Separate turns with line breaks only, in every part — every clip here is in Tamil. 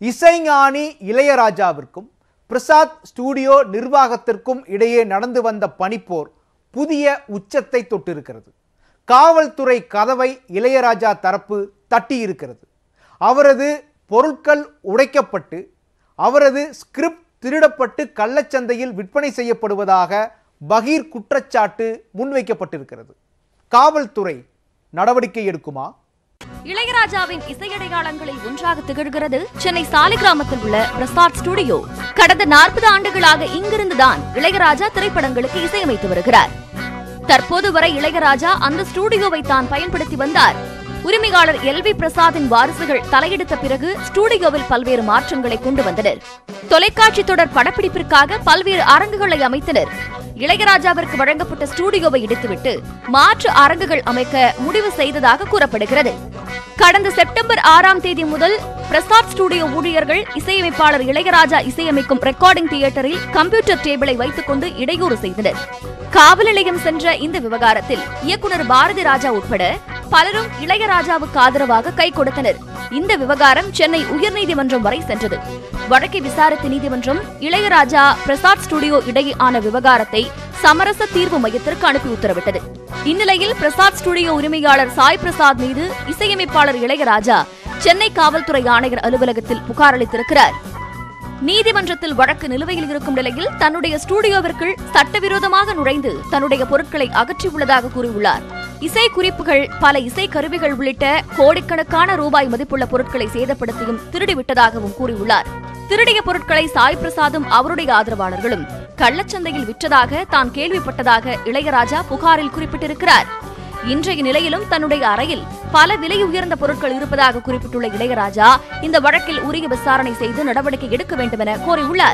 இசைஞானி இளையராஜாவிற்கும் பிரசாத் ஸ்டூடியோ நிர்வாகத்திற்கும் இடையே நடந்து வந்த பனிப்போர் புதிய உச்சத்தை தொட்டிருக்கிறது காவல்துறை கதவை இளையராஜா தரப்பு தட்டியிருக்கிறது அவரது பொருட்கள் உடைக்கப்பட்டு அவரது ஸ்கிரிப்ட் திருடப்பட்டு கள்ளச்சந்தையில் விற்பனை செய்யப்படுவதாக பகீர் குற்றச்சாட்டு முன்வைக்கப்பட்டிருக்கிறது காவல்துறை நடவடிக்கை எடுக்குமா
இளையராஜாவின் இசையடையாளங்களில் ஒன்றாக திகழ்கிறது சென்னை சாலிகிராமத்தில் உள்ள பிரசாத் ஸ்டுடியோ கடந்த நாற்பது ஆண்டுகளாக இங்கிருந்துதான் இளையராஜா திரைப்படங்களுக்கு இசையமைத்து வருகிறார் தற்போது வரை இளையராஜா அந்த ஸ்டுடியோவை தான் பயன்படுத்தி வந்தார் உரிமையாளர் எல் வி பிரசாத்தின் வாரிசுகள் தலையெடுத்த பிறகு ஸ்டுடியோவில் பல்வேறு மாற்றங்களை கொண்டு வந்தனர் தொலைக்காட்சி தொடர் படப்பிடிப்பிற்காக பல்வேறு அரங்குகளை அமைத்தனர் இளையராஜாவிற்கு வழங்கப்பட்ட ஸ்டுடியோவை இடித்துவிட்டு மாற்று அரங்குகள் அமைக்க முடிவு செய்ததாக கூறப்படுகிறது கடந்த செப்டம்பர் ஆறாம் தேதி முதல் பிரசாத் ஸ்டுடியோ ஊழியர்கள் இசையமைப்பாளர் இளையராஜா இசையமைக்கும் ரெக்கார்டிங் தியேட்டரில் கம்ப்யூட்டர் டேபிளை வைத்துக் கொண்டு இடையூறு செய்தனர் காவல் நிலையம் சென்ற இந்த விவகாரத்தில் இயக்குனர் பாரதி ராஜா உட்பட பலரும் இளையராஜாவுக்கு ஆதரவாக கை கொடுத்தனர் இந்த விவகாரம் சென்னை உயர்நீதிமன்றம் வரை சென்றது வழக்கை விசாரித்த நீதிமன்றம் இளையராஜா பிரசாத் ஸ்டுடியோ இடையே ஆன விவகாரத்தை சமரச தீர்வு மையத்திற்கு அனுப்பி உத்தரவிட்டது இந்நிலையில் பிரசாத் ஸ்டுடியோ உரிமையாளர் சாய் பிரசாத் மீது இசையமைப்பாளர் இளையராஜா சென்னை காவல்துறை ஆணையர் அலுவலகத்தில் புகார் அளித்திருக்கிறார் நீதிமன்றத்தில் வழக்கு நிலுவையில் இருக்கும் நிலையில் தன்னுடைய ஸ்டுடியோவிற்குள் சட்டவிரோதமாக நுழைந்து தன்னுடைய பொருட்களை அகற்றியுள்ளதாக கூறியுள்ளார் இசை குறிப்புகள் பல இசை கருவிகள் உள்ளிட்ட கோடிக்கணக்கான ரூபாய் மதிப்புள்ள பொருட்களை சேதப்படுத்தியும் திருடிவிட்டதாகவும் கூறியுள்ளார் திருடிய பொருட்களை சாய் பிரசாதும் அவருடைய ஆதரவாளர்களும் கள்ளச்சந்தையில் விற்றதாக தான் கேள்விப்பட்டதாக இளையராஜா புகாரில் குறிப்பிட்டிருக்கிறார் இன்றைய நிலையிலும் தன்னுடைய அறையில் பல விலை உயர்ந்த பொருட்கள் இருப்பதாக குறிப்பிட்டுள்ள இளையராஜா இந்த வழக்கில் உரிய விசாரணை செய்து நடவடிக்கை எடுக்க வேண்டும் என கோரியுள்ளார்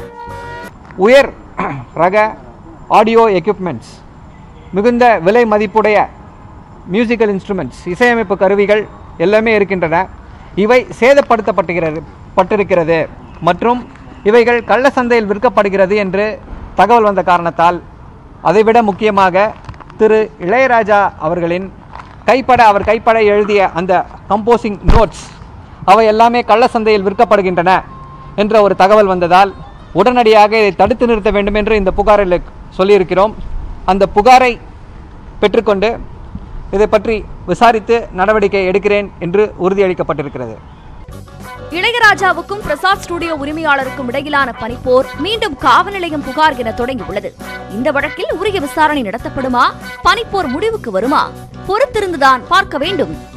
உயர் ரக ஆடியோ எக்யூப்மெண்ட்ஸ் மிகுந்த விலை மதிப்புடைய மியூசிக்கல் இன்ஸ்ட்ருமெண்ட்ஸ் இசையமைப்பு கருவிகள் எல்லாமே இருக்கின்றன இவை சேதப்படுத்தப்பட்டுகிறது பட்டிருக்கிறது மற்றும் இவைகள் கள்ள சந்தையில் விற்கப்படுகிறது என்று தகவல் வந்த காரணத்தால் அதைவிட முக்கியமாக திரு இளையராஜா அவர்களின் கைப்பட அவர் கைப்பட எழுதிய அந்த கம்போசிங் நோட்ஸ் அவை எல்லாமே கள்ள சந்தையில் விற்கப்படுகின்றன என்ற ஒரு தகவல் வந்ததால் உடனடியாக இதை தடுத்து நிறுத்த வேண்டும் என்று இந்த புகாரில் சொல்லியிருக்கிறோம் அந்த புகாரை பெற்றுக்கொண்டு இதை பற்றி விசாரித்து நடவடிக்கை எடுக்கிறேன் என்று உறுதியளிக்கப்பட்டிருக்கிறது
இளையராஜாவுக்கும் பிரசாத் ஸ்டுடியோ உரிமையாளருக்கும் இடையிலான பனிப்போர் மீண்டும் காவல் நிலையம் புகார் என தொடங்கியுள்ளது இந்த வழக்கில் உரிய விசாரணை நடத்தப்படுமா பனிப்போர் முடிவுக்கு வருமா பொறுத்திருந்துதான் பார்க்க வேண்டும்